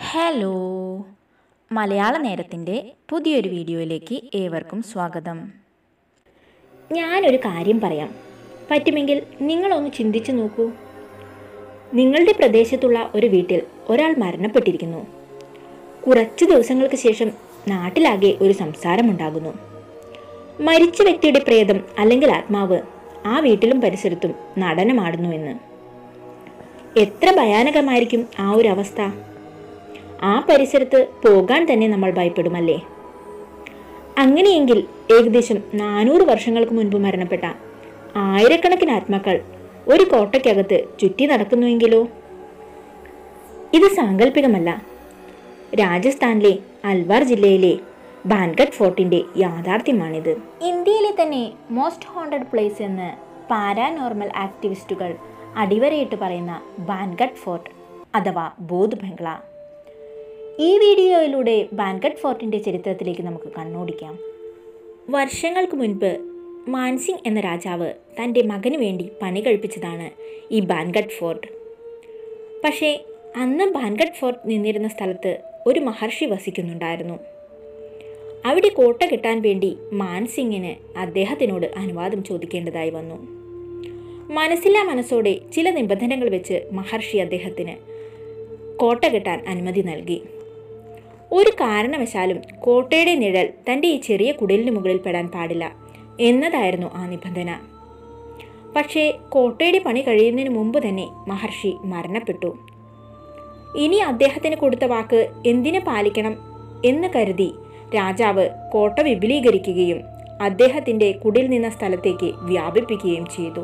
hello മലയാള നേരത്തിൻ്റെ പുതിയൊരു വീഡിയോയിലേക്ക് ഏവർക്കും സ്വാഗതം ഞാനൊരു കാര്യം പറയാം പറ്റുമെങ്കിൽ നിങ്ങളൊന്ന് ചിന്തിച്ചു നോക്കൂ നിങ്ങളുടെ പ്രദേശത്തുള്ള ഒരു വീട്ടിൽ ഒരാൾ മരണപ്പെട്ടിരിക്കുന്നു കുറച്ച് ദിവസങ്ങൾക്ക് ശേഷം നാട്ടിലാകെ ഒരു സംസാരമുണ്ടാകുന്നു മരിച്ച വ്യക്തിയുടെ പ്രേതം അല്ലെങ്കിൽ ആത്മാവ് ആ വീട്ടിലും പരിസരത്തും നടനമാടുന്നുവെന്ന് എത്ര ഭയാനകമായിരിക്കും ആ ഒരു അവസ്ഥ ആ പരിസരത്ത് പോകാൻ തന്നെ നമ്മൾ ഭയപ്പെടുമല്ലേ അങ്ങനെയെങ്കിൽ ഏകദേശം നാനൂറ് വർഷങ്ങൾക്ക് മുൻപ് മരണപ്പെട്ട ആയിരക്കണക്കിന് ആത്മാക്കൾ ഒരു കോട്ടയ്ക്കകത്ത് ചുറ്റി നടക്കുന്നുവെങ്കിലോ ഇത് സാങ്കല്പികമല്ല രാജസ്ഥാനിലെ അൽവാർ ജില്ലയിലെ ബാൻഗഡ് ഫോർട്ടിന്റെ യാഥാർത്ഥ്യമാണിത് ഇന്ത്യയിലെ തന്നെ മോസ്റ്റ് ഹോണ്ടഡ് പ്ലേസ് എന്ന് പാരാനോർമൽ ആക്ടിവിസ്റ്റുകൾ അടിവരയിട്ട് പറയുന്ന ബാൻഗഡ് ഫോർട്ട് അഥവാ ബോധ് ബംഗ്ല ഈ വീഡിയോയിലൂടെ ബാൻഗഡ് ഫോർട്ടിൻ്റെ ചരിത്രത്തിലേക്ക് നമുക്ക് കണ്ണോടിക്കാം വർഷങ്ങൾക്ക് മുൻപ് മാൻസിംഗ് എന്ന രാജാവ് തൻ്റെ മകന് വേണ്ടി പണി കഴിപ്പിച്ചതാണ് ഈ ബാൻഗഡ് ഫോർട്ട് പക്ഷേ അന്ന് ബാൻഗഡ് ഫോർട്ട് നിന്നിരുന്ന സ്ഥലത്ത് ഒരു മഹർഷി വസിക്കുന്നുണ്ടായിരുന്നു അവിടെ കോട്ട കെട്ടാൻ വേണ്ടി മാൻസിംഗിന് അദ്ദേഹത്തിനോട് അനുവാദം ചോദിക്കേണ്ടതായി വന്നു മനസ്സില്ലാ മനസ്സോടെ ചില നിബന്ധനകൾ വെച്ച് മഹർഷി അദ്ദേഹത്തിന് കോട്ട കെട്ടാൻ അനുമതി നൽകി ഒരു കാരണവശാലും കോട്ടയുടെ നിഴൽ തൻ്റെ ഈ ചെറിയ കുടിലിന് മുകളിൽ പെടാൻ പാടില്ല എന്നതായിരുന്നു ആ നിബന്ധന പക്ഷേ കോട്ടയുടെ പണി കഴിയുന്നതിന് മുമ്പ് തന്നെ മഹർഷി മരണപ്പെട്ടു ഇനി അദ്ദേഹത്തിന് കൊടുത്ത വാക്ക് എന്തിനു പാലിക്കണം എന്ന് കരുതി രാജാവ് കോട്ട വിപുലീകരിക്കുകയും അദ്ദേഹത്തിൻ്റെ കുടിൽ നിന്ന സ്ഥലത്തേക്ക് വ്യാപിപ്പിക്കുകയും ചെയ്തു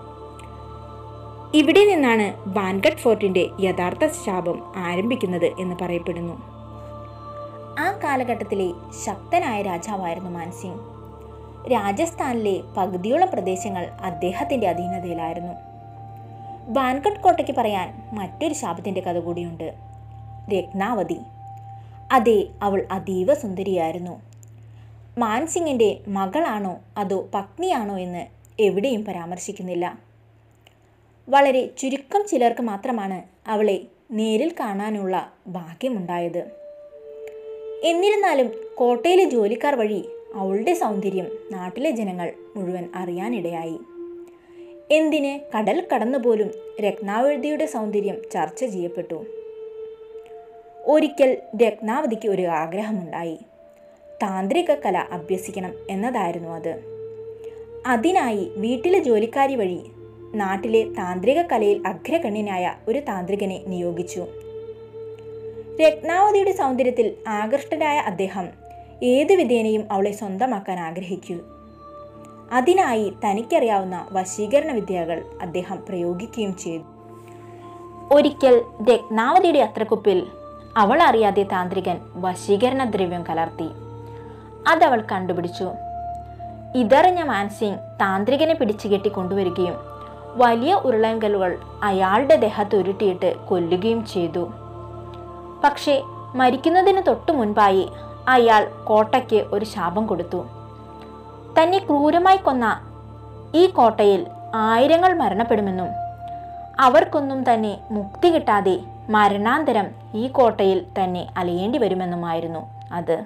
ഇവിടെ നിന്നാണ് ബാൻഗഡ് ഫോർട്ടിന്റെ യഥാർത്ഥ ശാപം ആരംഭിക്കുന്നത് എന്ന് പറയപ്പെടുന്നു ആ കാലഘട്ടത്തിലെ ശക്തനായ രാജാവായിരുന്നു മാൻസിംഗ് രാജസ്ഥാനിലെ പകുതിയോളം പ്രദേശങ്ങൾ അദ്ദേഹത്തിൻ്റെ അധീനതയിലായിരുന്നു ബാൻഗഡ് കോട്ടയ്ക്ക് പറയാൻ മറ്റൊരു ശാപത്തിൻ്റെ കഥ കൂടിയുണ്ട് രത്നാവതി അതെ അവൾ അതീവ സുന്ദരിയായിരുന്നു മാൻസിംഗിൻ്റെ മകളാണോ അതോ പത്നിയാണോ എന്ന് എവിടെയും പരാമർശിക്കുന്നില്ല വളരെ ചുരുക്കം ചിലർക്ക് മാത്രമാണ് അവളെ നേരിൽ കാണാനുള്ള ഭാഗ്യമുണ്ടായത് എന്നിരുന്നാലും കോട്ടയിലെ ജോലിക്കാർ വഴി അവളുടെ സൗന്ദര്യം നാട്ടിലെ ജനങ്ങൾ മുഴുവൻ അറിയാനിടയായി എന്തിന് കടൽ കടന്നുപോലും രത്നാവതിയുടെ സൗന്ദര്യം ചർച്ച ചെയ്യപ്പെട്ടു ഒരിക്കൽ രത്നാവതിക്ക് ഒരു ആഗ്രഹമുണ്ടായി താന്ത്രിക കല അഭ്യസിക്കണം എന്നതായിരുന്നു അത് അതിനായി വീട്ടിലെ ജോലിക്കാരി വഴി നാട്ടിലെ താന്ത്രിക കലയിൽ അഗ്രഗണ്യനായ ഒരു താന്ത്രികനെ നിയോഗിച്ചു രത്നാവതിയുടെ സൗന്ദര്യത്തിൽ ആകൃഷ്ടനായ അദ്ദേഹം ഏതു വിധേനയും അവളെ സ്വന്തമാക്കാൻ ആഗ്രഹിച്ചു അതിനായി തനിക്കറിയാവുന്ന വശീകരണ വിദ്യകൾ അദ്ദേഹം പ്രയോഗിക്കുകയും ചെയ്തു ഒരിക്കൽ രത്നാവതിയുടെ അത്രക്കുപ്പിൽ അവൾ അറിയാതെ താന്ത്രികൻ വശീകരണ ദ്രവ്യം കലർത്തി അതവൾ കണ്ടുപിടിച്ചു ഇതറിഞ്ഞ മാൻസിംഗ് താന്ത്രികനെ പിടിച്ചുകെട്ടി കൊണ്ടുവരികയും വലിയ ഉരുളൻകല്ലുകൾ അയാളുടെ ദേഹത്ത് ഉരുട്ടിയിട്ട് കൊല്ലുകയും ചെയ്തു പക്ഷേ മരിക്കുന്നതിന് തൊട്ടു മുൻപായി അയാൾ കോട്ടയ്ക്ക് ഒരു ശാപം കൊടുത്തു തന്നെ ക്രൂരമായി കൊന്ന ഈ കോട്ടയിൽ ആയിരങ്ങൾ മരണപ്പെടുമെന്നും അവർക്കൊന്നും തന്നെ മുക്തി കിട്ടാതെ മരണാന്തരം ഈ കോട്ടയിൽ തന്നെ അലയേണ്ടി വരുമെന്നുമായിരുന്നു അത്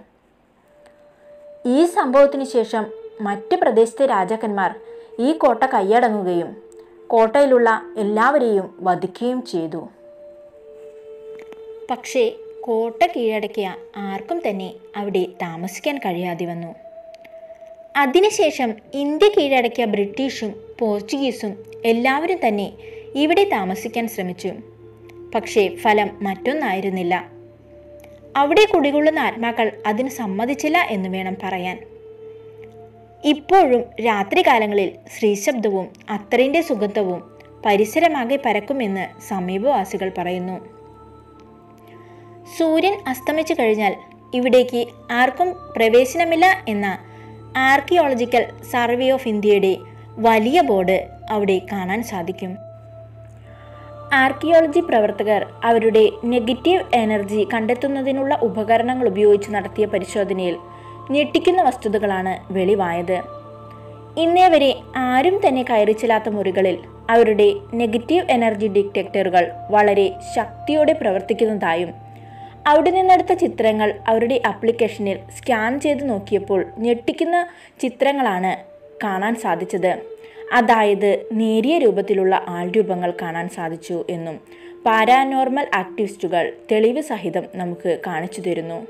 ഈ സംഭവത്തിന് ശേഷം മറ്റ് പ്രദേശത്തെ രാജാക്കന്മാർ ഈ കോട്ട കൈയടങ്ങുകയും കോട്ടയിലുള്ള എല്ലാവരെയും വധിക്കുകയും ചെയ്തു പക്ഷേ കോട്ട കീഴടക്കിയ ആർക്കും തന്നെ അവിടെ താമസിക്കാൻ കഴിയാതെ വന്നു അതിനുശേഷം ഇന്ത്യ കീഴടക്കിയ ബ്രിട്ടീഷും പോർച്ചുഗീസും എല്ലാവരും തന്നെ ഇവിടെ താമസിക്കാൻ ശ്രമിച്ചു പക്ഷേ ഫലം മറ്റൊന്നായിരുന്നില്ല അവിടെ കുടികൊള്ളുന്ന ആത്മാക്കൾ അതിന് സമ്മതിച്ചില്ല എന്ന് വേണം പറയാൻ ഇപ്പോഴും രാത്രികാലങ്ങളിൽ ശ്രീശബ്ദവും അത്തറിൻ്റെ സുഗന്ധവും പരിസരമാകെ പരക്കുമെന്ന് സമീപവാസികൾ പറയുന്നു സൂര്യൻ അസ്തമിച്ചു കഴിഞ്ഞാൽ ഇവിടേക്ക് ആർക്കും പ്രവേശനമില്ല എന്ന ആർക്കിയോളജിക്കൽ സർവേ ഓഫ് ഇന്ത്യയുടെ വലിയ ബോർഡ് അവിടെ കാണാൻ സാധിക്കും ആർക്കിയോളജി പ്രവർത്തകർ അവരുടെ നെഗറ്റീവ് എനർജി കണ്ടെത്തുന്നതിനുള്ള ഉപകരണങ്ങൾ ഉപയോഗിച്ച് നടത്തിയ പരിശോധനയിൽ ഞെട്ടിക്കുന്ന വസ്തുതകളാണ് വെളിവായത് ഇന്നേ വരെ ആരും തന്നെ കയറിച്ചില്ലാത്ത മുറികളിൽ അവരുടെ നെഗറ്റീവ് എനർജി ഡിറ്റക്ടറുകൾ വളരെ ശക്തിയോടെ പ്രവർത്തിക്കുന്നതായും അവിടെ നിന്നെടുത്ത ചിത്രങ്ങൾ അവരുടെ ആപ്ലിക്കേഷനിൽ സ്കാൻ ചെയ്ത് നോക്കിയപ്പോൾ ഞെട്ടിക്കുന്ന ചിത്രങ്ങളാണ് കാണാൻ സാധിച്ചത് അതായത് നേരിയ രൂപത്തിലുള്ള ആൾരൂപങ്ങൾ കാണാൻ സാധിച്ചു എന്നും പാരാനോർമൽ ആക്ടിവിസ്റ്റുകൾ തെളിവ് സഹിതം നമുക്ക് കാണിച്ചു തരുന്നു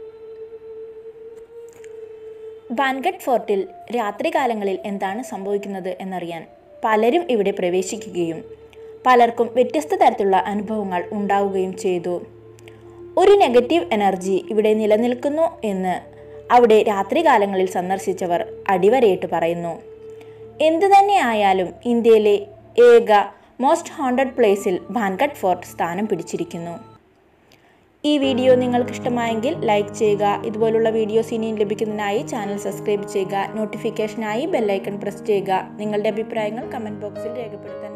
വാൻഗഡ് ഫോർട്ടിൽ രാത്രികാലങ്ങളിൽ എന്താണ് സംഭവിക്കുന്നത് എന്നറിയാൻ പലരും ഇവിടെ പ്രവേശിക്കുകയും പലർക്കും വ്യത്യസ്ത തരത്തിലുള്ള അനുഭവങ്ങൾ ഉണ്ടാവുകയും ചെയ്തു ഒരു നെഗറ്റീവ് എനർജി ഇവിടെ നിലനിൽക്കുന്നു എന്ന് അവിടെ രാത്രികാലങ്ങളിൽ സന്ദർശിച്ചവർ അടിവരയിട്ട് പറയുന്നു എന്തു തന്നെ ആയാലും ഇന്ത്യയിലെ ഏക മോസ്റ്റ് ഹോണ്ടഡ് പ്ലേസിൽ ഭാൻഗഡ് ഫോർട്ട് സ്ഥാനം പിടിച്ചിരിക്കുന്നു ഈ വീഡിയോ നിങ്ങൾക്ക് ഇഷ്ടമായെങ്കിൽ ലൈക്ക് ചെയ്യുക ഇതുപോലുള്ള വീഡിയോസ് ഇനിയും ലഭിക്കുന്നതിനായി ചാനൽ സബ്സ്ക്രൈബ് ചെയ്യുക നോട്ടിഫിക്കേഷനായി ബെല്ലൈക്കൺ പ്രസ് ചെയ്യുക നിങ്ങളുടെ അഭിപ്രായങ്ങൾ കമൻറ്റ് ബോക്സിൽ രേഖപ്പെടുത്താൻ